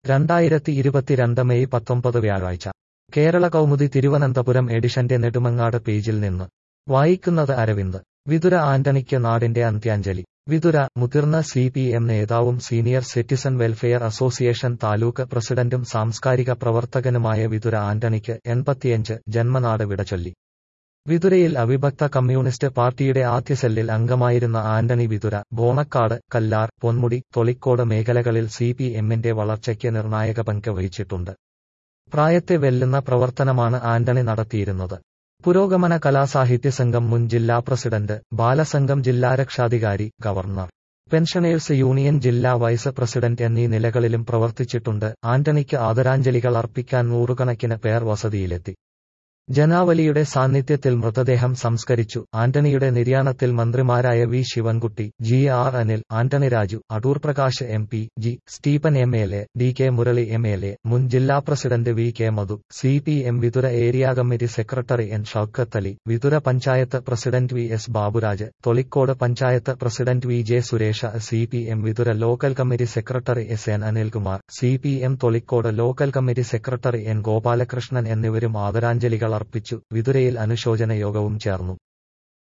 രണ്ടായിരത്തി ഇരുപത്തിരണ്ട് മെയ് പത്തൊമ്പത് വ്യാഴാഴ്ച കേരള കൗമുദി തിരുവനന്തപുരം എഡിഷന്റെ നെടുമങ്ങാട് പേജിൽ നിന്ന് വായിക്കുന്നത് അരവിന്ദ് വിതുര ആന്റണിക്ക് നാടിന്റെ അന്ത്യാഞ്ജലി വിതുര മുതിർന്ന സി പി എം നേതാവും senior citizen welfare association taluk പ്രസിഡന്റും സാംസ്കാരിക പ്രവർത്തകനുമായ വിതുര ആന്റണിക്ക് എൺപത്തിയഞ്ച് ജന്മനാട് വിടചൊല്ലി വിതുരയിൽ അവിഭക്ത കമ്മ്യൂണിസ്റ്റ് പാർട്ടിയുടെ ആദ്യ സെല്ലിൽ അംഗമായിരുന്ന ആന്റണി വിതുര ബോണക്കാട് കല്ലാർ പൊന്മുടി തൊളിക്കോട് മേഖലകളിൽ സി പി എമ്മിന്റെ വളർച്ചയ്ക്ക് നിർണായക പങ്ക് വഹിച്ചിട്ടുണ്ട് പ്രായത്തെ വെല്ലുന്ന പ്രവർത്തനമാണ് ആന്റണി നടത്തിയിരുന്നത് പുരോഗമന കലാസാഹിത്യ സംഘം മുൻ ജില്ലാ പ്രസിഡന്റ് ബാലസംഘം ജില്ലാ രക്ഷാധികാരി ഗവർണർ പെൻഷനേഴ്സ് യൂണിയൻ ജില്ലാ വൈസ് പ്രസിഡന്റ് എന്നീ നിലകളിലും പ്രവർത്തിച്ചിട്ടുണ്ട് ആന്റണിക്ക് ആദരാഞ്ജലികൾ അർപ്പിക്കാൻ നൂറുകണക്കിന് പേർ വസതിയിലെത്തി ജനാവലിയുടെ സാന്നിധ്യത്തിൽ മൃതദേഹം സംസ്കരിച്ചു ആന്റണിയുടെ നിര്യാണത്തിൽ മന്ത്രിമാരായ V Sivankutty G R Anil Antony Raju Adoor Prakash M P G Stephen M L A D K Murali M L A മുൻ ജില്ലാ president V K Madhu C P M Vithura area committee secretary N Shoukath Ali Vithura panchayat president V S Baburaj Tholicode panchayat president V J Suresh C P M Vithura local committee secretary S N Anilkumar C P M Tholicode local committee secretary N Gopalakrishnan എന്നിവരും ആദരാഞ്ജലികൾ അർപ്പിച്ചു വിതുരയിൽ അനുശോചന യോഗവും ചേർന്നു